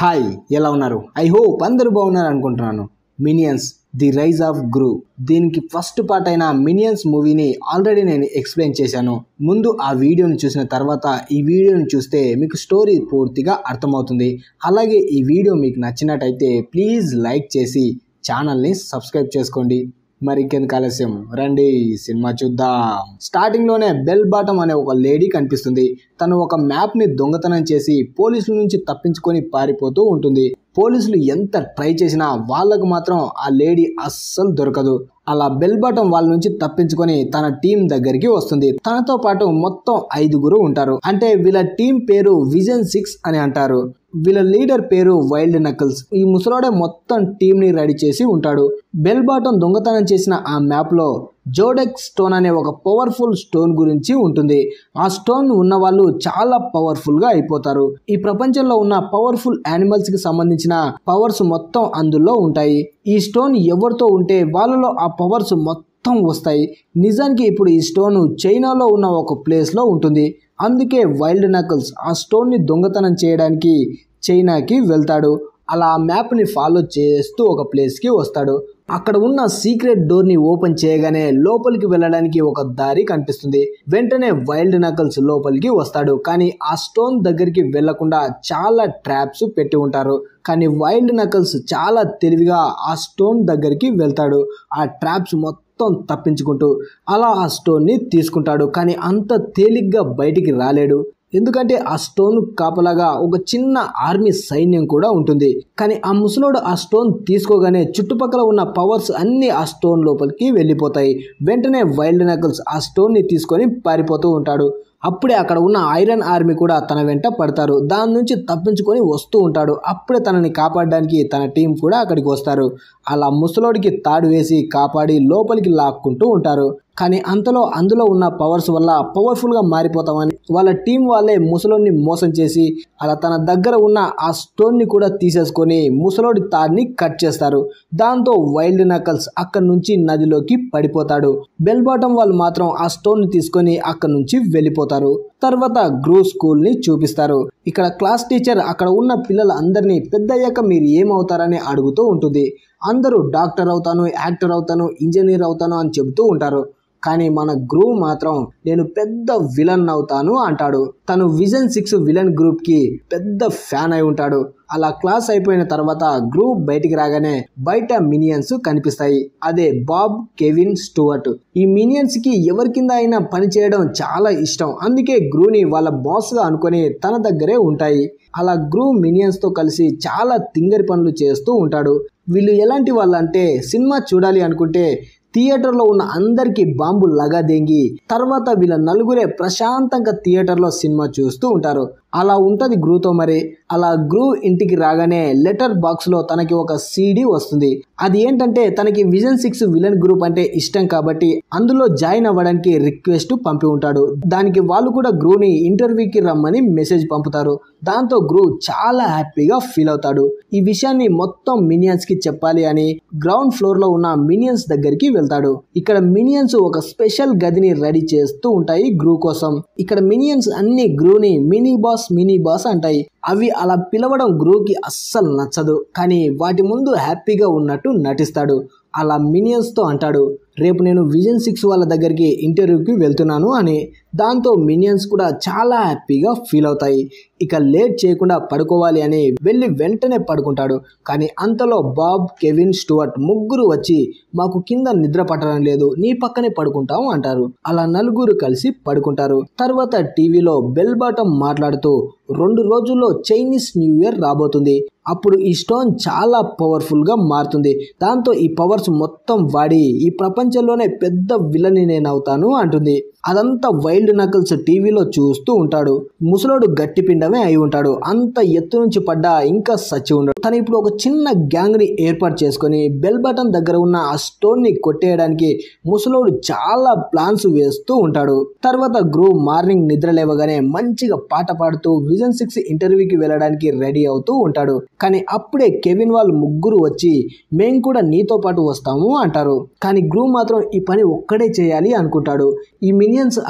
hi ఎలా ఉన్నారు I hope అందరూ బాగున్నారు అనుకుంటున్నాను minions the rise of Gru దీనికి ఫస్ట్ పార్ట్ అయిన మినియన్స్ మూవీని ఆల్రెడీ నేను ఎక్స్ప్లెయిన్ చేశాను ముందు ఆ వీడియోని చూసిన తర్వాత ఈ వీడియోని చూస్తే మీకు స్టోరీ పూర్తిగా అర్థమవుతుంది అలాగే ఈ వీడియో మీకు నచ్చినట్టయితే ప్లీజ్ లైక్ చేసి ఛానల్ని సబ్స్క్రైబ్ చేసుకోండి మరి ఇంకెందుకు ఆలస్యం రండి సినిమా చూద్దాం స్టార్టింగ్ లోనే బెల్ బాటమ్ అనే ఒక లేడీ కనిపిస్తుంది తను ఒక మ్యాప్ ని దొంగతనం చేసి పోలీసుల నుంచి తప్పించుకొని పారిపోతూ ఉంటుంది పోలీసులు ఎంత ట్రై చేసినా వాళ్ళకు మాత్రం ఆ లేడీ అస్సలు దొరకదు అలా బెల్ బాటం వాళ్ళ నుంచి తప్పించుకొని తన టీం దగ్గరికి వస్తుంది తనతో పాటు మొత్తం ఐదుగురు ఉంటారు అంటే వీళ్ళ టీం పేరు విజన్ సిక్స్ అని అంటారు వీళ్ళ లీడర్ పేరు వైల్డ్ నకల్స్ ఈ ముసలోడే మొత్తం టీం ని రెడీ చేసి ఉంటాడు బెల్ బాటం దొంగతనం చేసిన ఆ మ్యాప్ లో జోడెక్ స్టోన్ అనే ఒక పవర్ఫుల్ స్టోన్ గురించి ఉంటుంది ఆ స్టోన్ ఉన్న వాళ్ళు చాలా పవర్ఫుల్ గా అయిపోతారు ఈ ప్రపంచంలో ఉన్న పవర్ఫుల్ యానిమల్స్ కి సంబంధించిన పవర్స్ మొత్తం అందులో ఉంటాయి ఈ స్టోన్ ఎవరితో ఉంటే వాళ్ళలో ఆ పవర్స్ మొత్తం వస్తాయి నిజానికి ఇప్పుడు ఈ స్టోన్ చైనాలో ఉన్న ఒక ప్లేస్ లో ఉంటుంది అందుకే వైల్డ్ నకల్స్ ఆ స్టోన్ ని దొంగతనం చేయడానికి చైనాకి వెళ్తాడు అలా ఆ మ్యాప్ని ఫాలో చేస్తూ ఒక ప్లేస్కి వస్తాడు అక్కడ ఉన్న సీక్రెట్ డోర్ని ఓపెన్ చేయగానే లోపలికి వెళ్ళడానికి ఒక దారి కనిపిస్తుంది వెంటనే వైల్డ్ నకల్స్ లోపలికి వస్తాడు కానీ ఆ స్టోన్ దగ్గరికి వెళ్లకుండా చాలా ట్రాప్స్ పెట్టి ఉంటారు కానీ వైల్డ్ నకల్స్ చాలా తెలివిగా ఆ స్టోన్ దగ్గరికి వెళ్తాడు ఆ ట్రాప్స్ మొత్తం తప్పించుకుంటూ అలా ఆ స్టోన్ని తీసుకుంటాడు కానీ అంత తేలిగ్గా బయటికి రాలేడు ఎందుకంటే ఆ స్టోన్ కాపలాగా ఒక చిన్న ఆర్మీ సైన్యం కూడా ఉంటుంది కానీ ఆ ముసలోడు ఆ స్టోన్ తీసుకోగానే చుట్టుపక్కల ఉన్న పవర్స్ అన్ని ఆ స్టోన్ లోపలికి వెళ్ళిపోతాయి వెంటనే వైల్డ్ నకల్స్ ఆ స్టోన్ ని తీసుకొని పారిపోతూ ఉంటాడు అప్పుడే అక్కడ ఉన్న ఐరన్ ఆర్మీ కూడా తన వెంట పడతారు దాని నుంచి తప్పించుకొని వస్తూ ఉంటాడు అప్పుడే తనని కాపాడడానికి తన టీం కూడా అక్కడికి వస్తారు అలా ముసలోడికి తాడు వేసి కాపాడి లోపలికి లాక్కుంటూ ఉంటారు కానీ అంతలో అందులో ఉన్న పవర్స్ వల్ల పవర్ఫుల్గా మారిపోతామని వాళ్ళ టీం వాళ్ళే ముసలోడిని మోసం చేసి అలా తన దగ్గర ఉన్న ఆ స్టోన్ని కూడా తీసేసుకొని ముసలోడి తాడిని కట్ చేస్తారు దాంతో వైల్డ్ నకల్స్ అక్కడి నుంచి నదిలోకి పడిపోతాడు బెల్ బాటం వాళ్ళు మాత్రం ఆ స్టోన్ని తీసుకొని అక్కడి నుంచి వెళ్ళిపోతారు తర్వాత గ్రూ స్కూల్ ని చూపిస్తారు ఇక్కడ క్లాస్ టీచర్ అక్కడ ఉన్న పిల్లలందరినీ పెద్దయ్యాక మీరు ఏమవుతారని అడుగుతూ ఉంటుంది అందరూ డాక్టర్ అవుతాను యాక్టర్ అవుతాను ఇంజనీర్ అవుతాను అని చెబుతూ ఉంటారు కానీ మన గ్రూ మాత్రం నేను పెద్ద విలన్ అవుతాను అంటాడు తను విజన్ సిక్స్ విలన్ గ్రూప్ కి పెద్ద ఫ్యాన్ అయి ఉంటాడు అలా క్లాస్ అయిపోయిన తర్వాత గ్రూప్ బయటికి రాగానే బయట మినియన్స్ కనిపిస్తాయి అదే బాబ్ కెవిన్ స్టూవర్ట్ ఈ మినియన్స్ కి ఎవరి కింద అయినా పని చేయడం చాలా ఇష్టం అందుకే గ్రూని వాళ్ళ బాస్ గా అనుకొని తన దగ్గరే ఉంటాయి అలా గ్రూ మినియన్స్ తో కలిసి చాలా తింగరి పనులు చేస్తూ ఉంటాడు వీళ్ళు ఎలాంటి వాళ్ళు అంటే సినిమా చూడాలి అనుకుంటే థియేటర్లో ఉన్న అందరికీ బాంబు లగాదేంగి తర్వాత వీళ్ళ నలుగురే ప్రశాంతంగా థియేటర్లో సినిమా చూస్తూ ఉంటారు అలా ఉంటుంది గ్రూతో మరి అలా గ్రూ ఇంటికి రాగానే లెటర్ బాక్స్లో తనకి ఒక సీడీ వస్తుంది అది ఏంటంటే తనకి విజన్ సిక్స్ విలన్ గ్రూప్ అంటే ఇష్టం కాబట్టి అందులో జాయిన్ అవ్వడానికి రిక్వెస్ట్ పంపి ఉంటాడు దానికి వాళ్ళు కూడా గ్రూని ఇంటర్వ్యూకి రమ్మని మెసేజ్ పంపుతారు దాంతో గ్రూ చాలా హ్యాపీగా ఫీల్ అవుతాడు ఈ విషయాన్ని మొత్తం మినియన్స్ కి చెప్పాలి అని గ్రౌండ్ ఫ్లోర్ లో ఉన్న మినియన్స్ దగ్గరికి వెళ్తాడు ఇక్కడ మినియన్స్ ఒక స్పెషల్ గదిని రెడీ చేస్తూ ఉంటాయి గ్రూ కోసం ఇక్కడ మినియన్స్ అన్ని గ్రూని మినీ బాస్ మినీ బాస్ అంటాయి అవి అలా పిలవడం గ్రూకి అస్సలు నచ్చదు కానీ వాటి ముందు హ్యాపీగా ఉన్నట్టు నటిస్తాడు అలా మినియన్స్తో అంటాడు రేపు నేను విజన్ సిక్స్ వాళ్ళ దగ్గరికి ఇంటర్వ్యూకి వెళ్తున్నాను అని దాంతో మినియన్స్ కూడా చాలా హ్యాపీగా ఫీల్ అవుతాయి ఇక లేట్ చేయకుండా పడుకోవాలి అని వెళ్ళి వెంటనే పడుకుంటాడు కానీ అంతలో బాబ్ కెవిన్ స్టూవర్ట్ ముగ్గురు వచ్చి మాకు కింద నిద్ర పట్టడం లేదు నీ పక్కనే పడుకుంటాం అంటారు అలా నలుగురు కలిసి పడుకుంటారు తర్వాత టీవీలో బెల్ బాటం మాట్లాడుతూ రెండు రోజుల్లో చైనీస్ న్యూ ఇయర్ రాబోతుంది అప్పుడు ఈ స్టోన్ చాలా పవర్ఫుల్ గా మారుతుంది దాంతో ఈ పవర్స్ మొత్తం వాడి ఈ ప్రపంచంలోనే పెద్ద విలని నేను అవుతాను అంటుంది అదంతా వైల్డ్ నకల్స్ టీవీలో చూస్తూ ఉంటాడు ముసలోడు గట్టి పిండమే అయి ఉంటాడు అంత ఎత్తు నుంచి పడ్డా ఇంకా సచ్చి ఉండడు తను ఇప్పుడు ఒక చిన్న గ్యాంగ్ ని ఏర్పాటు చేసుకొని బెల్ బటన్ దగ్గర ఉన్న ఆ స్టోన్ ని కొట్టేయడానికి ముసలోడు చాలా ప్లాన్స్ వేస్తూ ఉంటాడు తర్వాత గ్రూ మార్నింగ్ నిద్ర లేవగానే మంచిగా పాట పాడుతూ విజన్ సిక్స్ ఇంటర్వ్యూకి వెళ్ళడానికి రెడీ అవుతూ ఉంటాడు కానీ అప్పుడే కెవిన్ వాళ్ళు ముగ్గురు వచ్చి మేం కూడా నీతో పాటు వస్తాము అంటారు కానీ గ్రూ మాత్రం ఈ పని ఒక్కడే చేయాలి అనుకుంటాడు ఈ మినియన్స్ అక్కడికి వస్తే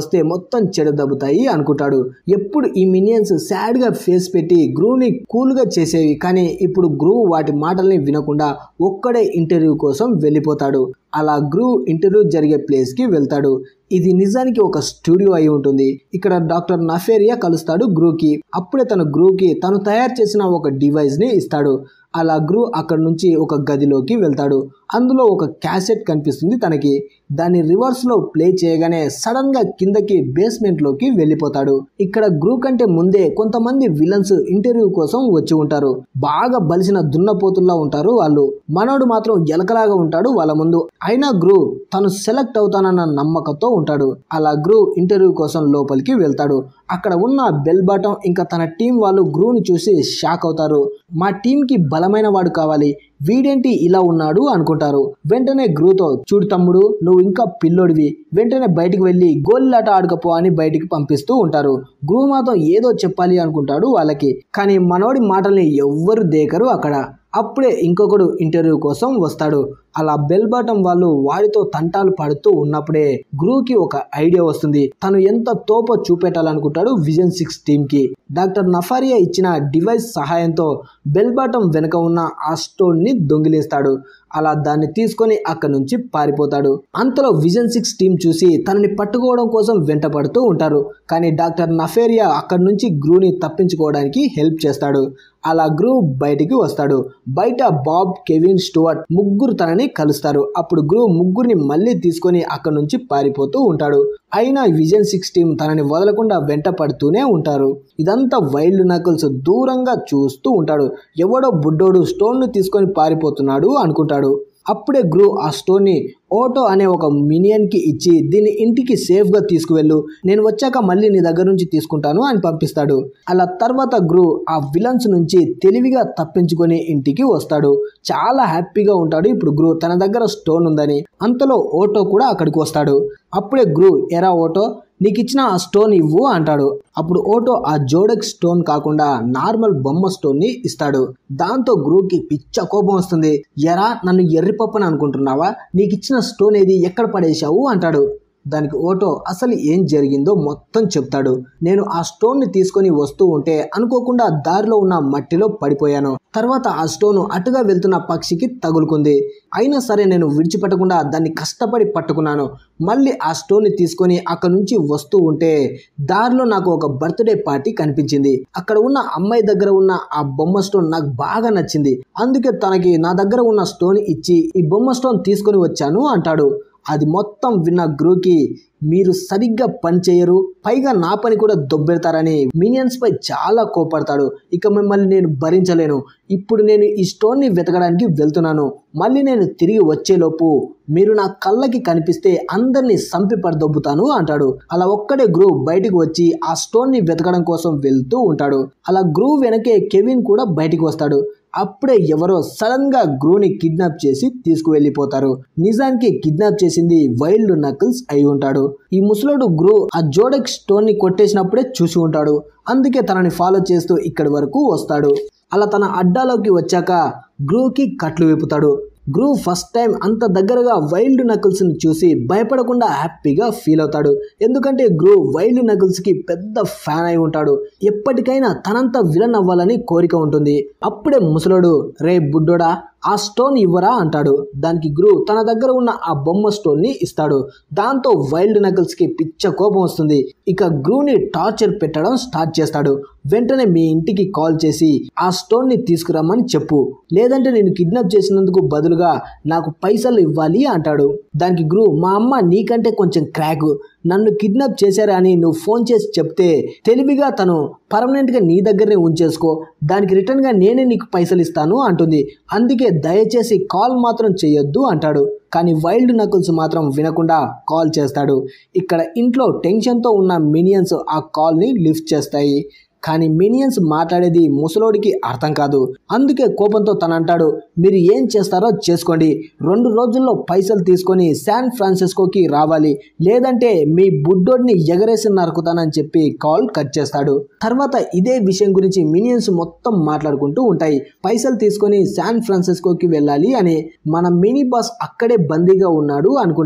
వస్తే మొత్తం చెడదబ్బుతాయి అనుకుంటాడు ఎప్పుడు ఈ మినియన్స్ సాడ్ గా ఫేస్ పెట్టి గ్రూని కూల్ గా చేసేవి కానీ ఇప్పుడు గ్రూ వాటి మాటల్ని వినకుండా ఒక్కడే ఇంటర్వ్యూ కోసం వెళ్ళిపోతాడు అలా గ్రూ ఇంటర్వ్యూ జరిగే ప్లేస్ కి వెళ్తాడు ఇది నిజానికి ఒక స్టూడియో అయి ఉంటుంది ఇక్కడ డాక్టర్ నఫేరియా కలుస్తాడు గ్రూకి అప్పుడే తన గ్రూకి తను తయారు చేసిన ఒక డివైస్ ని ఇస్తాడు అలా గ్రూ అక్కడ నుంచి ఒక గదిలోకి వెళ్తాడు అందులో ఒక క్యాసెట్ కనిపిస్తుంది తనకి దాన్ని రివర్స్ లో ప్లే చేయగానే సడన్ గా కిందకి బేస్మెంట్ లోకి వెళ్ళిపోతాడు ఇక్కడ గ్రూ కంటే ముందే కొంతమంది విలన్స్ ఇంటర్వ్యూ కోసం వచ్చి ఉంటారు బాగా బలిసిన దున్నపోతుల్లా ఉంటారు వాళ్ళు మనోడు మాత్రం ఎలకలాగా ఉంటాడు వాళ్ళ ముందు అయినా గ్రూ తను సెలెక్ట్ అవుతానన్న నమ్మకంతో ఉంటాడు అలా గ్రూ ఇంటర్వ్యూ కోసం లోపలికి వెళ్తాడు అక్కడ ఉన్న బెల్ బటం ఇంకా తన టీం వాళ్ళు గ్రూని చూసి షాక్ అవుతారు మా టీంకి బలమైన వాడు కావాలి వీడేంటి ఇలా ఉన్నాడు అనుకుంటారు వెంటనే గ్రూతో చూడు తమ్ముడు నువ్వు ఇంకా పిల్లోడివి వెంటనే బయటికి వెళ్ళి గోల్లాట ఆడుకపో అని బయటికి పంపిస్తూ ఉంటారు గ్రూ మాత్రం ఏదో చెప్పాలి అనుకుంటాడు వాళ్ళకి కానీ మనోడి మాటల్ని ఎవ్వరు దేకరు అక్కడ అప్పుడే ఇంకొకడు ఇంటర్వ్యూ కోసం వస్తాడు అలా బెల్ బాటం వాళ్ళు వాడితో తంటాలు పడుతూ ఉన్నప్పుడే గ్రూకి ఒక ఐడియా వస్తుంది తను ఎంత తోప చూపెట్టాలనుకుంటాడు విజన్ సిక్స్ టీమ్ కి డాక్టర్ నఫారియా ఇచ్చిన డివైస్ సహాయంతో బెల్ బాటం వెనక ఉన్న ఆ స్టోన్ ని దొంగిలిస్తాడు అలా దాన్ని తీసుకొని అక్కడి నుంచి పారిపోతాడు అంతలో విజన్ సిక్స్ టీం చూసి తనని పట్టుకోవడం కోసం వెంటపడుతూ ఉంటారు కానీ డాక్టర్ నఫేరియా అక్కడి నుంచి గ్రూని తప్పించుకోవడానికి హెల్ప్ చేస్తాడు అలా గ్రూ బయటికి వస్తాడు బయట బాబ్ కెవిన్ స్టువర్ట్ ముగ్గురు తనని కలుస్తారు అప్పుడు గ్రూ ముగ్గురిని మళ్ళీ తీసుకొని అక్కడి నుంచి పారిపోతూ ఉంటాడు అయినా విజన్ సిక్స్ టీం తనని వదలకుండా వెంట పడుతూనే ఉంటారు ఇదంతా వైల్డ్ నకల్స్ దూరంగా చూస్తూ ఉంటాడు ఎవడో బుడ్డోడు స్టోన్ను తీసుకొని పారిపోతున్నాడు అనుకుంటాడు అప్పుడే గ్రూ ఆ స్టోన్ని ఓటో అనే ఒక మినియన్కి ఇచ్చి దీన్ని ఇంటికి సేఫ్గా తీసుకువెళ్ళు నేను వచ్చాక మళ్ళీ నీ దగ్గర నుంచి తీసుకుంటాను అని పంపిస్తాడు అలా తర్వాత గ్రూ ఆ విలన్స్ నుంచి తెలివిగా తప్పించుకొని ఇంటికి వస్తాడు చాలా హ్యాపీగా ఉంటాడు ఇప్పుడు గ్రూ తన దగ్గర స్టోన్ ఉందని అంతలో ఓటో కూడా అక్కడికి వస్తాడు అప్పుడే గ్రూ ఎరా ఓటో నీకు ఇచ్చిన ఆ స్టోన్ ఇవ్వు అంటాడు అప్పుడు ఓటో ఆ జోడెక్ స్టోన్ కాకుండా నార్మల్ బొమ్మ స్టోన్ ని ఇస్తాడు దాంతో గ్రూకి పిచ్చ కోపం వస్తుంది ఎరా నన్ను ఎర్రిపప్పని అనుకుంటున్నావా నీకు ఇచ్చిన స్టోన్ ఏది ఎక్కడ పడేశావు అంటాడు దానికి ఓటో అసలు ఏం జరిగిందో మొత్తం చెప్తాడు నేను ఆ స్టోన్ ని తీసుకొని వస్తూ ఉంటే అనుకోకుండా దారిలో ఉన్న మట్టిలో పడిపోయాను తర్వాత ఆ స్టోన్ అటుగా వెళ్తున్న పక్షికి తగులుకుంది అయినా సరే నేను విడిచిపెట్టకుండా దాన్ని కష్టపడి పట్టుకున్నాను మళ్ళీ ఆ స్టోన్ ని తీసుకొని అక్కడ నుంచి వస్తూ ఉంటే దారిలో నాకు ఒక బర్త్డే పార్టీ కనిపించింది అక్కడ ఉన్న అమ్మాయి దగ్గర ఉన్న ఆ బొమ్మ స్టోన్ నాకు బాగా నచ్చింది అందుకే తనకి నా దగ్గర ఉన్న స్టోన్ ఇచ్చి ఈ బొమ్మ స్టోన్ తీసుకొని వచ్చాను అంటాడు అది మొత్తం విన్న గ్రూకి మీరు సరిగ్గా పని చేయరు పైగా నా పని కూడా దొబ్బెడతారని మినియన్స్ పై చాలా కోపడతాడు ఇక మిమ్మల్ని నేను భరించలేను ఇప్పుడు నేను ఈ స్టోన్ని వెతకడానికి వెళ్తున్నాను మళ్ళీ నేను తిరిగి వచ్చేలోపు మీరు నా కళ్ళకి కనిపిస్తే అందరినీ సంపి పడదొబ్బుతాను అంటాడు అలా ఒక్కడే గ్రూ బయటికి వచ్చి ఆ స్టోన్ని వెతకడం కోసం వెళ్తూ ఉంటాడు అలా గ్రూ వెనకే కెవిన్ కూడా బయటికి వస్తాడు అప్పుడే ఎవరో సడన్ గా గ్రూని కిడ్నాప్ చేసి తీసుకువెళ్ళిపోతారు నిజానికి కిడ్నాప్ చేసింది వైల్డ్ నకిల్స్ అయి ఉంటాడు ఈ ముసలోడు గ్రూ ఆ జోడెక్ స్టోన్ ని కొట్టేసినప్పుడే చూసి ఉంటాడు అందుకే తనని ఫాలో చేస్తూ ఇక్కడి వరకు వస్తాడు అలా తన అడ్డాలోకి వచ్చాక గ్రూకి కట్లు విప్పుతాడు గ్రూ ఫస్ట్ టైం అంత దగ్గరగా వైల్డ్ నకిల్స్ ని చూసి భయపడకుండా హ్యాపీగా ఫీల్ అవుతాడు ఎందుకంటే గ్రూ వైల్డ్ నకిల్స్ కి పెద్ద ఫ్యాన్ అయి ఉంటాడు ఎప్పటికైనా తనంత విలన్ అవ్వాలని కోరిక ఉంటుంది అప్పుడే ముసలోడు రే బుడ్డోడా ఆ స్టోన్ ఇవ్వరా అంటాడు దానికి గ్రూ తన దగ్గర ఉన్న ఆ బొమ్మ స్టోన్ ని ఇస్తాడు దాంతో వైల్డ్ నకిల్స్ కి పిచ్చ కోపం వస్తుంది ఇక గ్రూని టార్చర్ పెట్టడం స్టార్ట్ చేస్తాడు వెంటనే మీ ఇంటికి కాల్ చేసి ఆ స్టోన్ ని తీసుకురమ్మని చెప్పు లేదంటే నేను కిడ్నాప్ చేసినందుకు బదులుగా నాకు పైసలు ఇవ్వాలి అంటాడు దానికి గ్రూ మా అమ్మ నీకంటే కొంచెం క్రాక్ నన్ను కిడ్నాప్ చేశారా అని నువ్వు ఫోన్ చేసి చెప్తే తెలివిగా తను పర్మనెంట్ గా నీ దగ్గరనే ఉంచేసుకో దానికి రిటర్న్ గా నేనే నీకు పైసలు ఇస్తాను అంటుంది అందుకే దయచేసి కాల్ మాత్రం చేయొద్దు అంటాడు కానీ వైల్డ్ నకుల్స్ మాత్రం వినకుండా కాల్ చేస్తాడు ఇక్కడ ఇంట్లో టెన్షన్తో ఉన్న మినియన్స్ ఆ కాల్ని లిఫ్ట్ చేస్తాయి కానీ మినియన్స్ మాట్లాడేది ముసలోడికి అర్థం కాదు అందుకే కోపంతో తను అంటాడు మీరు ఏం చేస్తారో చేసుకోండి రెండు రోజుల్లో పైసలు తీసుకొని శాన్ ఫ్రాన్సిస్కోకి రావాలి లేదంటే మీ బుడ్డోడిని ఎగరేసి నరుకుతానని చెప్పి కాల్ కట్ చేస్తాడు తర్వాత ఇదే విషయం గురించి మినియన్స్ మొత్తం మాట్లాడుకుంటూ ఉంటాయి పైసలు తీసుకొని శాన్ ఫ్రాన్సిస్కోకి వెళ్ళాలి అని మన మినీ బాస్ అక్కడే బందీగా ఉన్నాడు అనుకుంటాయి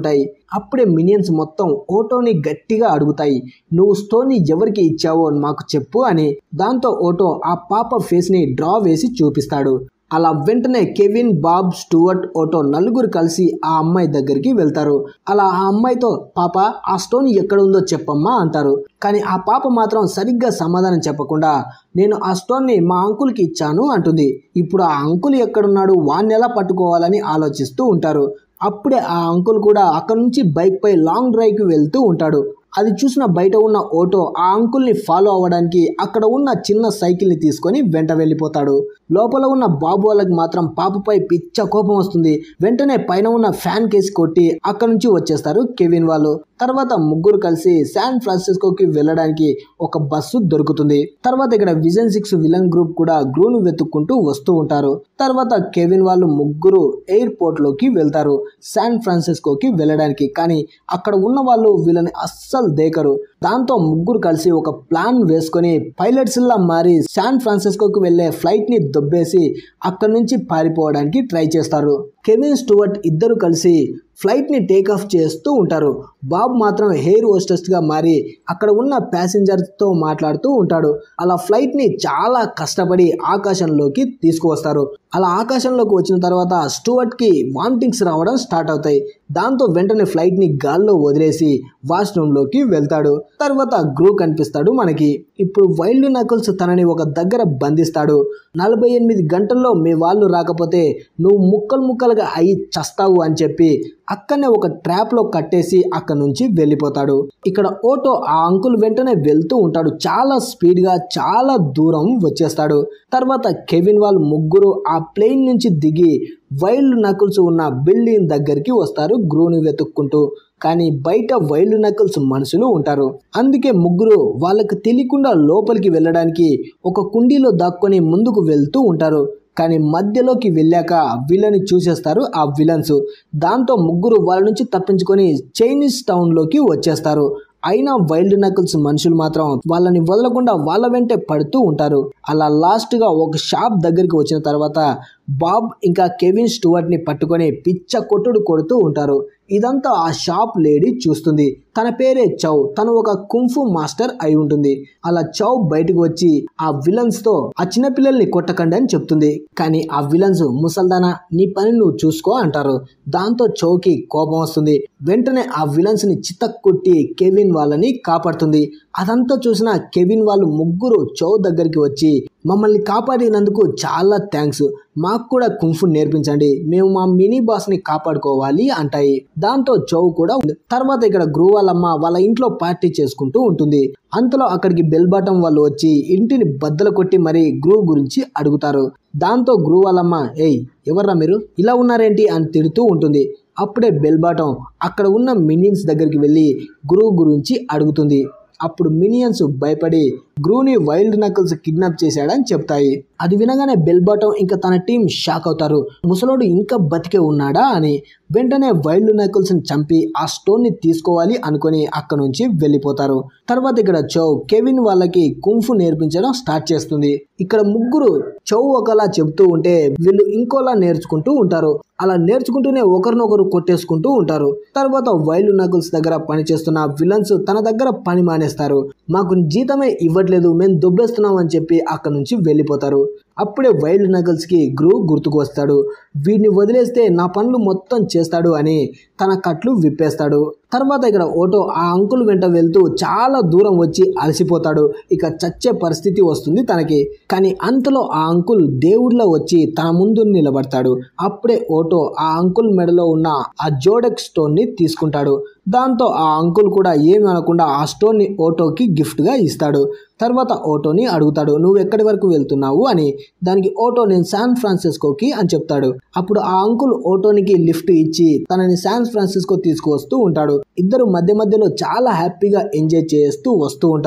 అప్పుడే మినియన్స్ మొత్తం ఓటోని గట్టిగా అడుగుతాయి నువ్వు స్టోన్ని ఎవరికి ఇచ్చావో మాకు చెప్పు అని దాంతో ఓటో ఆ పాప ఫేస్ని డ్రా వేసి చూపిస్తాడు అలా వెంటనే కెవిన్ బాబ్ స్టూవర్ట్ ఓటో నలుగురు కలిసి ఆ అమ్మాయి దగ్గరికి వెళ్తారు అలా ఆ అమ్మాయితో పాప ఆ స్టోన్ ఎక్కడ ఉందో చెప్పమ్మా అంటారు కానీ ఆ పాప మాత్రం సరిగ్గా సమాధానం చెప్పకుండా నేను ఆ స్టోన్ని మా అంకుల్కి ఇచ్చాను అంటుంది ఇప్పుడు ఆ అంకుల్ ఎక్కడున్నాడు వాడిని ఎలా పట్టుకోవాలని ఆలోచిస్తూ ఉంటారు అప్పుడే ఆ అంకుల్ కూడా అక్కడ నుంచి బైక్ పై లాంగ్ డ్రైవ్కి వెళ్తూ ఉంటాడు అది చూసిన బయట ఉన్న ఓటో ఆ అంకుల్ని ఫాలో అవ్వడానికి అక్కడ ఉన్న చిన్న సైకిల్ని తీసుకొని వెంట వెళ్ళిపోతాడు లోపల ఉన్న బాబు వాళ్ళకి మాత్రం పాపపై పిచ్చ కోపం వస్తుంది వెంటనే పైన ఉన్న ఫ్యాన్ కేసి కొట్టి అక్కడ నుంచి వచ్చేస్తారు కెవిన్ వాళ్ళు తర్వాత ముగ్గురు కలిసి శాన్ ఫ్రాన్సిస్కోకి వెళ్ళడానికి ఒక బస్సు దొరుకుతుంది తర్వాత ఇక్కడ విజన్ సిక్స్ విలన్ గ్రూప్ కూడా గ్రూను వెతుక్కుంటూ వస్తూ ఉంటారు తర్వాత కెవిన్ వాళ్ళు ముగ్గురు ఎయిర్పోర్ట్ లోకి వెళ్తారు శాన్ ఫ్రాన్సిస్కోకి వెళ్ళడానికి కానీ అక్కడ ఉన్న వాళ్ళు వీళ్ళని అస్సలు దేకరు దాంతో ముగ్గురు కలిసి ఒక ప్లాన్ వేసుకొని పైలట్స్ లా మారి శాన్ ఫ్రాన్సిస్కోకి వెళ్లే ఫ్లైట్ ని దొబ్బేసి అక్కడి నుంచి పారిపోవడానికి ట్రై చేస్తారు కెవిన్ స్టూవర్ట్ ఇద్దరు కలిసి ఫ్లైట్ ని టేక్ ఆఫ్ చేస్తూ ఉంటారు బాబ్ మాత్రం హెయిర్ హోస్టెస్ గా మారి అక్కడ ఉన్న ప్యాసింజర్ తో మాట్లాడుతూ ఉంటాడు అలా ఫ్లైట్ ని చాలా కష్టపడి ఆకాశంలోకి తీసుకువస్తారు అలా ఆకాశంలోకి వచ్చిన తర్వాత స్టూవర్ట్ కి వామిటింగ్స్ రావడం స్టార్ట్ అవుతాయి దాంతో వెంటనే ఫ్లైట్ ని గాల్లో వదిలేసి వాష్రూమ్ లోకి వెళ్తాడు తర్వాత గ్రూ కనిపిస్తాడు మనకి ఇప్పుడు వైల్డ్ నకుల్స్ తనని ఒక దగ్గర బంధిస్తాడు నలభై ఎనిమిది గంటల్లో మీ వాళ్ళు రాకపోతే నువ్వు ముక్కలు ముక్కలుగా అయి చస్తావు అని చెప్పి అక్కడనే ఒక ట్రాప్ లో కట్టేసి అక్కడ నుంచి వెళ్ళిపోతాడు ఇక్కడ ఓటో ఆ అంకుల్ వెంటనే వెళ్తూ ఉంటాడు చాలా స్పీడ్ గా చాలా దూరం వచ్చేస్తాడు తర్వాత కెవిన్ వాళ్ళు ముగ్గురు ఆ ప్లేన్ నుంచి దిగి వైల్డ్ నకుల్స్ ఉన్న బిల్డింగ్ దగ్గరికి వస్తారు గ్రూని వెతుక్కుంటూ కానీ బయట వైల్డ్ నకుల్స్ మనుషులు ఉంటారు అందుకే ముగ్గురు వాళ్ళకి తెలియకుండా లోపలికి వెళ్ళడానికి ఒక కుండీలో దాక్కొని ముందుకు వెళ్తూ ఉంటారు కానీ మధ్యలోకి వెళ్ళాక విలని చూసేస్తారు ఆ విలన్స్ దాంతో ముగ్గురు వాళ్ళ నుంచి తప్పించుకొని చైనీస్ టౌన్లోకి వచ్చేస్తారు అయినా వైల్డ్ నకుల్స్ మనుషులు మాత్రం వాళ్ళని వదలకుండా వాళ్ళ వెంటే పడుతూ ఉంటారు అలా లాస్ట్గా ఒక షాప్ దగ్గరికి వచ్చిన తర్వాత బాబ్ ఇంకా కెవిన్ స్టూవర్ట్ని పట్టుకొని పిచ్చ కొట్టుడు కొడుతూ ఉంటారు ఇదంతా ఆ షాప్ లేడీ చూస్తుంది తన పేరే చౌ తను ఒక కుంఫు మాస్టర్ అయి ఉంటుంది అలా చౌ బయటకు వచ్చి ఆ విలన్స్ తో ఆ చిన్నపిల్లల్ని కొట్టకండి అని చెప్తుంది కానీ ఆ విలన్స్ ముసల్దానా నీ పని నువ్వు చూసుకో అంటారు దాంతో చౌకి కోపం వస్తుంది వెంటనే ఆ విలన్స్ ని చిత్తక్కుట్టి కెవిన్ వాళ్ళని కాపాడుతుంది అదంతా చూసిన కెవిన్ వాళ్ళు ముగ్గురు చౌ దగ్గరికి వచ్చి మమ్మల్ని కాపాడినందుకు చాలా థ్యాంక్స్ మాకు కూడా కుంఫు నేర్పించండి మేము మా మినీ బాస్ ని కాపాడుకోవాలి అంటాయి దాంతో చౌ కూడా ఉంది తర్వాత ఇక్కడ గ్రూ వాళ్ళమ్మ వాళ్ళ ఇంట్లో పార్టీ చేసుకుంటూ ఉంటుంది అంతలో అక్కడికి బెల్ బాటం వాళ్ళు వచ్చి ఇంటిని బద్దలు కొట్టి మరి గ్రూ గురించి అడుగుతారు దాంతో గ్రూ వాళ్ళమ్మ ఏయ్ ఎవర్రా మీరు ఇలా ఉన్నారేంటి అని తిడుతూ ఉంటుంది అప్పుడే బెల్ బాటం అక్కడ ఉన్న మినియన్స్ దగ్గరికి వెళ్ళి గ్రూ గురించి అడుగుతుంది అప్పుడు మినియన్స్ భయపడి గ్రూని వైల్డ్ నకల్స్ కిడ్నాప్ చేశాడని చెప్తాయి అది వినగానే బెల్ బాటం ఇంకా తన టీం షాక్ అవుతారు ముసలోడు ఇంకా బతికే ఉన్నాడా అని వెంటనే వైల్డ్ నకల్స్ ని చంపి ఆ స్టోన్ ని తీసుకోవాలి అనుకుని అక్కడ నుంచి వెళ్ళిపోతారు తర్వాత ఇక్కడ చౌ కెవిన్ వాళ్ళకి కుంఫు నేర్పించడం స్టార్ట్ చేస్తుంది ఇక్కడ ముగ్గురు చౌ ఒకలా చెబుతూ ఉంటే వీళ్ళు ఇంకోలా నేర్చుకుంటూ ఉంటారు అలా నేర్చుకుంటూనే ఒకరినొకరు కొట్టేసుకుంటూ ఉంటారు తర్వాత వైల్డ్ నకుల్స్ దగ్గర పనిచేస్తున్న విలన్స్ తన దగ్గర పని మానేస్తారు మాకు జీతమే ఇవ్వట్లేదు మేము దొబ్బేస్తున్నాం అని చెప్పి అక్కడ నుంచి వెళ్ళిపోతారు అప్పుడే వైల్డ్ నగల్స్ కి గ్రూ గుర్తుకు వస్తాడు వీడిని వదిలేస్తే నా పనులు మొత్తం చేస్తాడు అని తన కట్లు విప్పేస్తాడు తర్వాత ఇక్కడ ఓటో ఆ అంకుల్ వెంట వెళ్తూ చాలా దూరం వచ్చి అలసిపోతాడు ఇక చచ్చే పరిస్థితి వస్తుంది తనకి కానీ అంతలో ఆ అంకుల్ దేవుడిలో వచ్చి తన ముందు నిలబడతాడు అప్పుడే ఓటో ఆ అంకుల్ మెడలో ఉన్న ఆ జోడెక్ స్టోన్ ని తీసుకుంటాడు దాంతో ఆ అంకుల్ కూడా ఏమి అనకుండా ఆ స్టోన్ ని ఓటోకి గిఫ్ట్ గా ఇస్తాడు తర్వాత ఓటోని అడుగుతాడు నువ్వు ఎక్కడి వరకు వెళ్తున్నావు అని దానికి ఓటో నేను శాన్ ఫ్రాన్సిస్కోకి అని చెప్తాడు అప్పుడు ఆ అంకుల్ ఓటోనికి లిఫ్ట్ ఇచ్చి తనని శాన్ ఫ్రాన్సిస్కో తీసుకువస్తూ ఉంటాడు ఇద్దరు మధ్య మధ్యలో చాలా హ్యాపీగా ఎంజాయ్ చేస్తూ వస్తూ ఉంటారు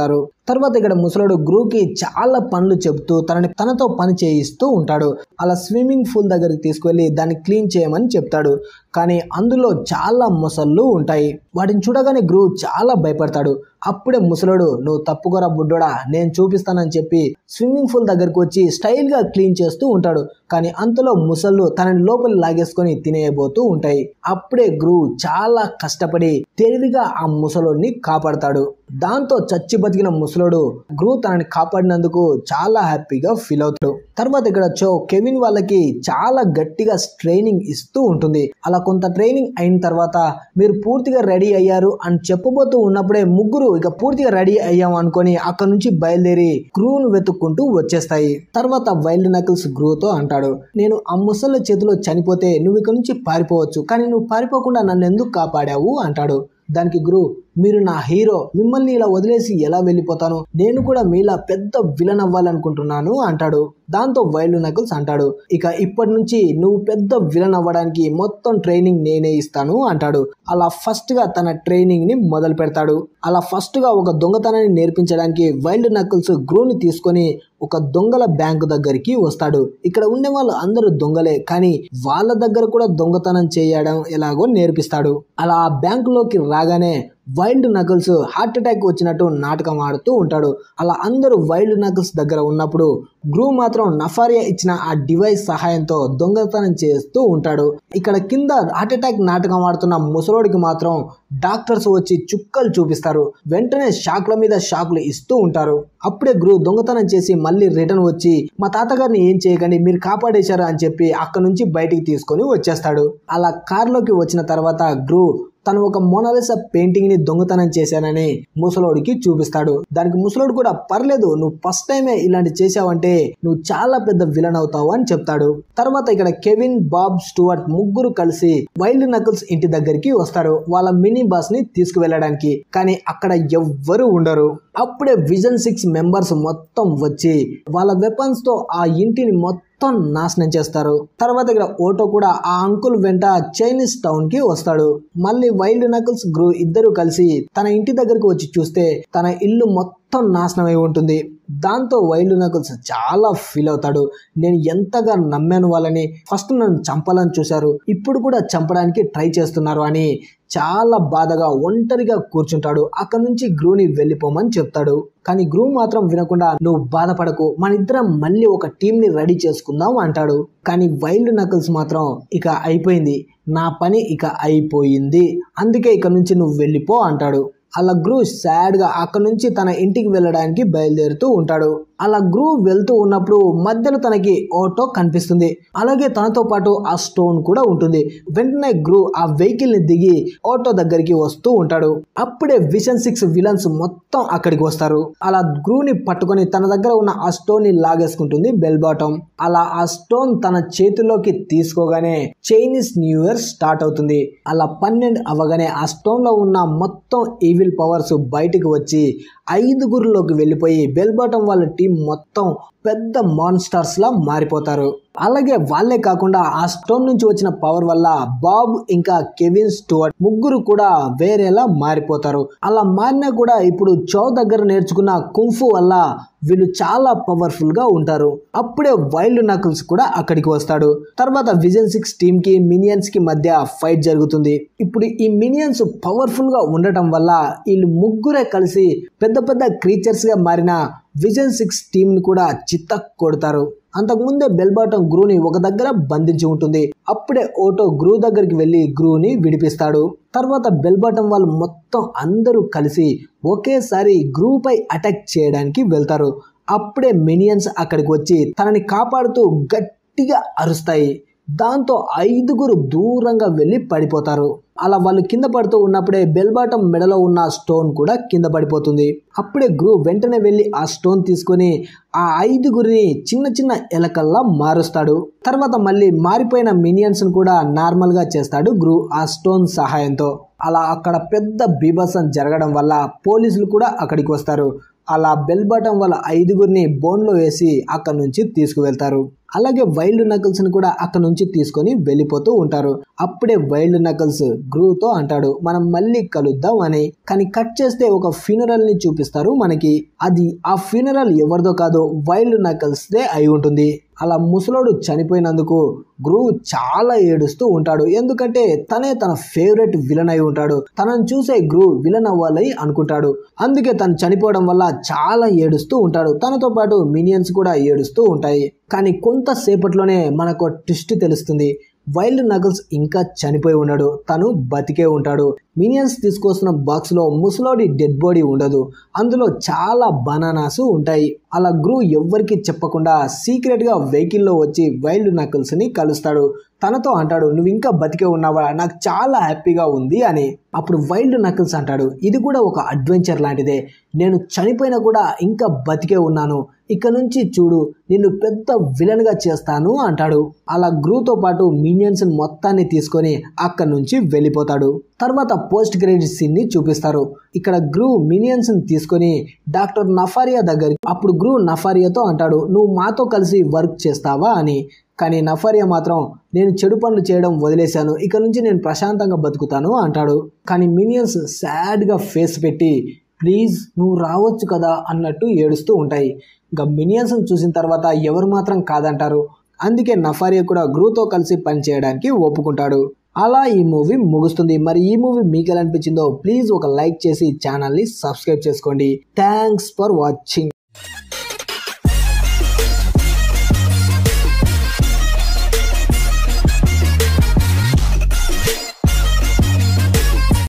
తర్వాత ఇక్కడ ముసలోడు గ్రూకి చాలా పనులు చెబుతూ తనని తనతో పని చేయిస్తూ ఉంటాడు అలా స్విమ్మింగ్ పూల్ దగ్గరికి తీసుకువెళ్ళి దాన్ని క్లీన్ చేయమని చెప్తాడు కానీ అందులో చాలా మొసళ్ళు ఉంటాయి వాటిని చూడగానే గ్రూ చాలా భయపడతాడు అప్పుడే ముసలోడు నువ్వు తప్పుకోరా బుడ్డోడా నేను చూపిస్తానని చెప్పి స్విమ్మింగ్ పూల్ దగ్గరకు వచ్చి స్టైల్గా క్లీన్ చేస్తూ ఉంటాడు కానీ అంతలో ముసళ్ళు తనని లోపల లాగేసుకొని తినేయబోతూ ఉంటాయి అప్పుడే గ్రూ చాలా కష్టపడి తెలివిగా ఆ ముసలోడిని కాపాడతాడు దాంతో చచ్చి బతికిన ముసలోడు గ్రూ తనని కాపాడినందుకు చాలా హ్యాపీగా ఫీల్ అవుతాడు తర్వాత ఇక్కడ చో కెవిన్ వాళ్ళకి చాలా గట్టిగా ట్రైనింగ్ ఇస్తూ ఉంటుంది అలా కొంత ట్రైనింగ్ అయిన తర్వాత మీరు పూర్తిగా రెడీ అయ్యారు అని చెప్పబోతూ ఉన్నప్పుడే ముగ్గురు ఇక పూర్తిగా రెడీ అయ్యాం అనుకొని అక్కడ నుంచి బయలుదేరి గ్రూను వెతుక్కుంటూ వచ్చేస్తాయి తర్వాత వైల్డ్ నకిల్స్ గ్రూతో అంటాడు నేను ఆ ముసళ్ళ చేతిలో చనిపోతే నువ్వు ఇక్కడ నుంచి పారిపోవచ్చు కానీ నువ్వు పారిపోకుండా నన్ను ఎందుకు కాపాడావు అంటాడు దానికి గురు మీరు నా హీరో మిమ్మల్ని ఇలా వదిలేసి ఎలా వెళ్ళిపోతాను నేను కూడా మీలా పెద్ద విలన్ అవ్వాలనుకుంటున్నాను అంటాడు దాంతో వైల్డ్ నకిల్స్ అంటాడు ఇక ఇప్పటి నుంచి నువ్వు పెద్ద విలన్ అవ్వడానికి మొత్తం ట్రైనింగ్ నేనే ఇస్తాను అంటాడు అలా ఫస్ట్ గా తన ట్రైనింగ్ ని మొదలు పెడతాడు అలా ఫస్ట్ గా ఒక దొంగతనాన్ని నేర్పించడానికి వైల్డ్ నకిల్స్ గ్రూని తీసుకొని ఒక దొంగల బ్యాంకు దగ్గరికి వస్తాడు ఇక్కడ ఉండే వాళ్ళు అందరూ దొంగలే కానీ వాళ్ళ దగ్గర కూడా దొంగతనం చేయడం ఎలాగో నేర్పిస్తాడు అలా ఆ బ్యాంకులోకి రాగానే వైల్డ్ నకిల్స్ హార్ట్ అటాక్ వచ్చినట్టు నాటకం ఆడుతూ ఉంటాడు అలా అందరూ వైల్డ్ నకిల్స్ దగ్గర ఉన్నప్పుడు గ్రూ మాత్రం నఫారియా ఇచ్చిన ఆ డివైస్ సహాయంతో దొంగతనం చేస్తూ ఉంటాడు ఇక్కడ కింద హార్ట్ అటాక్ నాటకం ఆడుతున్న ముసలోడికి మాత్రం డాక్టర్స్ వచ్చి చుక్కలు చూపిస్తారు వెంటనే షాక్ల మీద షాక్లు ఇస్తూ ఉంటారు అప్పుడే గ్రూ దొంగతనం చేసి మళ్ళీ రిటర్న్ వచ్చి మా తాతగారిని ఏం చేయకండి మీరు కాపాడేశారు అని చెప్పి అక్కడ నుంచి బయటికి తీసుకొని వచ్చేస్తాడు అలా కార్లోకి వచ్చిన తర్వాత గ్రూ తను ఒక మోనాలిసా పెయింటింగ్ ని దొంగతనం చేశానని ముసలోడికి చూపిస్తాడు దానికి ముసలోడు కూడా పర్లేదు నువ్వు ఫస్ట్ టైమే ఇలాంటి చేసావంటే నువ్వు చాలా పెద్ద విలన్ అవుతావు అని చెప్తాడు తర్వాత ఇక్కడ కెవిన్ బాబ్ స్టూవర్ట్ ముగ్గురు కలిసి వైల్డ్ నకిల్స్ ఇంటి దగ్గరికి వస్తారు వాళ్ళ మినీ బాస్ ని తీసుకువెళ్ళడానికి కానీ అక్కడ ఎవ్వరు ఉండరు అప్పుడే విజన్ సిక్స్ మెంబర్స్ మొత్తం వచ్చి వాళ్ళ వెపన్స్ తో ఆ ఇంటిని మొత్తం మొత్తం నాశనం చేస్తారు తర్వాత ఇక్కడ ఓటో కూడా ఆ అంకుల్ వెంట చైనీస్ టౌన్ కి వస్తాడు మళ్ళీ వైల్డ్ నకిల్స్ గ్రూ ఇద్దరు కలిసి తన ఇంటి దగ్గరికి వచ్చి చూస్తే తన ఇల్లు మొత్తం నాశనం అయి ఉంటుంది దాంతో వైల్డ్ నకిల్స్ చాలా ఫీల్ అవుతాడు నేను ఎంతగా నమ్మాను వాళ్ళని ఫస్ట్ నన్ను చంపాలని చూశారు ఇప్పుడు కూడా చంపడానికి ట్రై చేస్తున్నారు అని చాలా బాధగా ఒంటరిగా కూర్చుంటాడు అక్కడ నుంచి గ్రూని వెళ్ళిపోమని చెప్తాడు కానీ గ్రూ మాత్రం వినకుండా నువ్వు బాధపడకు మన ఇద్దరం మళ్ళీ ఒక టీం ని రెడీ చేసుకుందాం అంటాడు కానీ వైల్డ్ నకిల్స్ మాత్రం ఇక అయిపోయింది నా పని ఇక అయిపోయింది అందుకే ఇక నుంచి నువ్వు వెళ్ళిపో అంటాడు అలా గ్రూ సాడ్ గా అక్కడ నుంచి తన ఇంటికి వెళ్ళడానికి బయలుదేరుతూ ఉంటాడు అలా గ్రూ వెళ్తూ ఉన్నప్పుడు మధ్యలో తనకి ఆటో కనిపిస్తుంది అలాగే తనతో పాటు ఆ స్టోన్ కూడా ఉంటుంది వెంటనే గ్రూ ఆ వెహికల్ ని దిగి ఆటో దగ్గరికి వస్తూ ఉంటాడు అప్పుడే విషన్ సిక్స్ విలన్స్ మొత్తం అక్కడికి వస్తారు అలా గ్రూని పట్టుకొని తన దగ్గర ఉన్న ఆ స్టోన్ ని లాగేసుకుంటుంది బెల్ బాటం అలా ఆ స్టోన్ తన చేతిలోకి తీసుకోగానే చైనీస్ న్యూ ఇయర్ స్టార్ట్ అవుతుంది అలా పన్నెండు అవ్వగానే ఆ స్టోన్ లో ఉన్న మొత్తం ఈవిల్ పవర్స్ బయటికి వచ్చి ఐదుగురిలోకి వెళ్ళిపోయి బెల్ బాటం వాళ్ళ టీం మొత్తం పెద్ద మాన్స్టర్స్ లా మారిపోతారు అలాగే వాళ్ళే కాకుండా ఆ స్టోన్ నుంచి వచ్చిన పవర్ వల్ల బాబ్ ఇంకా కెవిన్ స్టూవర్ట్ ముగ్గురు కూడా వేరేలా మారిపోతారు అలా మారినా కూడా ఇప్పుడు చో దగ్గర నేర్చుకున్న కుంఫు వల్ల వీళ్ళు చాలా పవర్ఫుల్ గా ఉంటారు అప్పుడే వైల్డ్ నకిల్స్ కూడా అక్కడికి వస్తాడు తర్వాత విజన్ సిక్స్ టీమ్ కి మినియన్స్ కి మధ్య ఫైట్ జరుగుతుంది ఇప్పుడు ఈ మినియన్స్ పవర్ఫుల్ గా ఉండటం వల్ల వీళ్ళు ముగ్గురే కలిసి పెద్ద పెద్ద క్రీచర్స్ గా మారిన విజన్ సిక్స్ టీమ్ ని కూడా చిత్త కొడతారు అంతకుముందే బెల్బాటం గ్రూని ఒక దగ్గర బంధించి ఉంటుంది అప్పుడే ఓటో గ్రూ దగ్గరికి వెళ్ళి గ్రూని విడిపిస్తాడు తర్వాత బెల్బాటం వాళ్ళు మొత్తం అందరూ కలిసి ఒకేసారి గ్రూపై అటాక్ చేయడానికి వెళ్తారు అప్పుడే మినియన్స్ అక్కడికి వచ్చి తనని కాపాడుతూ గట్టిగా అరుస్తాయి దాంతో ఐదుగురు దూరంగా వెళ్ళి పడిపోతారు అలా వాళ్ళు కింద పడుతూ ఉన్నప్పుడే బెల్బాటం మెడలో ఉన్న స్టోన్ కూడా కింద పడిపోతుంది అప్పుడే గ్రూ వెంటనే వెళ్ళి ఆ స్టోన్ తీసుకొని ఆ ఐదుగురిని చిన్న చిన్న ఎలకల్లా మారుస్తాడు తర్వాత మళ్ళీ మారిపోయిన మినియన్స్ కూడా నార్మల్ గా చేస్తాడు గ్రూ ఆ స్టోన్ సహాయంతో అలా అక్కడ పెద్ద బీభత్సం జరగడం వల్ల పోలీసులు కూడా అక్కడికి వస్తారు అలా బెల్ బటన్ వాళ్ళ ఐదుగురిని బోన్లో వేసి అక్కడి నుంచి తీసుకువెళ్తారు అలాగే వైల్డ్ నకల్స్ ని కూడా అక్కడ నుంచి తీసుకొని వెళ్ళిపోతూ ఉంటారు అప్పుడే వైల్డ్ నకల్స్ గ్రూతో అంటాడు మనం మళ్ళీ కలుద్దాం అని కానీ కట్ చేస్తే ఒక ఫ్యూనరల్ ని చూపిస్తారు మనకి అది ఆ ఫ్యూనరల్ ఎవరిదో కాదు వైల్డ్ నకల్స్ దే అయి ఉంటుంది అలా ముసలోడు చనిపోయినందుకు గ్రూ చాలా ఏడుస్తూ ఉంటాడు ఎందుకంటే తనే తన ఫేవరెట్ విలన్ అయి ఉంటాడు తనను చూసే గ్రూ విలన్ అవ్వాలని అనుకుంటాడు అందుకే తను చనిపోవడం వల్ల చాలా ఏడుస్తూ ఉంటాడు తనతో పాటు మినియన్స్ కూడా ఏడుస్తూ ఉంటాయి కానీ కొంతసేపట్లోనే మనకు ట్విస్ట్ తెలుస్తుంది వైల్డ్ నగల్స్ ఇంకా చనిపోయి ఉన్నాడు తను బతికే ఉంటాడు మినియన్స్ తీసుకొస్తున్న బాక్స్ లో ముసలోడి డెడ్ బాడీ ఉండదు అందులో చాలా బనానాస్ ఉంటాయి అలా గ్రూ ఎవ్వరికి చెప్పకుండా సీక్రెట్ గా వెహికల్ లో వచ్చి వైల్డ్ నకల్స్ ని కలుస్తాడు తనతో అంటాడు నువ్వు ఇంకా బతికే ఉన్నావా నాకు చాలా హ్యాపీగా ఉంది అని అప్పుడు వైల్డ్ నకల్స్ అంటాడు ఇది కూడా ఒక అడ్వెంచర్ లాంటిదే నేను చనిపోయినా కూడా ఇంకా బతికే ఉన్నాను ఇక నుంచి చూడు నిన్ను పెద్ద విలన్ గా చేస్తాను అంటాడు అలా గ్రూతో పాటు మినియన్స్ మొత్తాన్ని తీసుకొని అక్కడి నుంచి వెళ్ళిపోతాడు తర్వాత పోస్ట్ క్రెడిట్ సీన్ ని చూపిస్తారు ఇక్కడ గ్రూ మినియన్స్ ని తీసుకొని డాక్టర్ నఫారియా దగ్గర అప్పుడు గ్రూ నఫారియాతో అంటాడు నువ్వు మాతో కలిసి వర్క్ చేస్తావా అని కానీ నఫారియా మాత్రం నేను చెడు పనులు చేయడం వదిలేశాను ఇక నుంచి నేను ప్రశాంతంగా బతుకుతాను అంటాడు కానీ మినియన్స్ సాడ్గా ఫేస్ పెట్టి ప్లీజ్ నువ్వు రావచ్చు కదా అన్నట్టు ఏడుస్తూ ఉంటాయి ఇంకా మినియన్స్ చూసిన తర్వాత ఎవరు మాత్రం కాదంటారు అందుకే నఫారియా కూడా గ్రూతో కలిసి పనిచేయడానికి ఒప్పుకుంటాడు అలా ఈ మూవీ ముగుస్తుంది మరి ఈ మూవీ మీకు ఎలా అనిపించిందో ప్లీజ్ ఒక లైక్ చేసి ఛానల్ని సబ్స్క్రైబ్ చేసుకోండి థ్యాంక్స్ ఫర్ వాచింగ్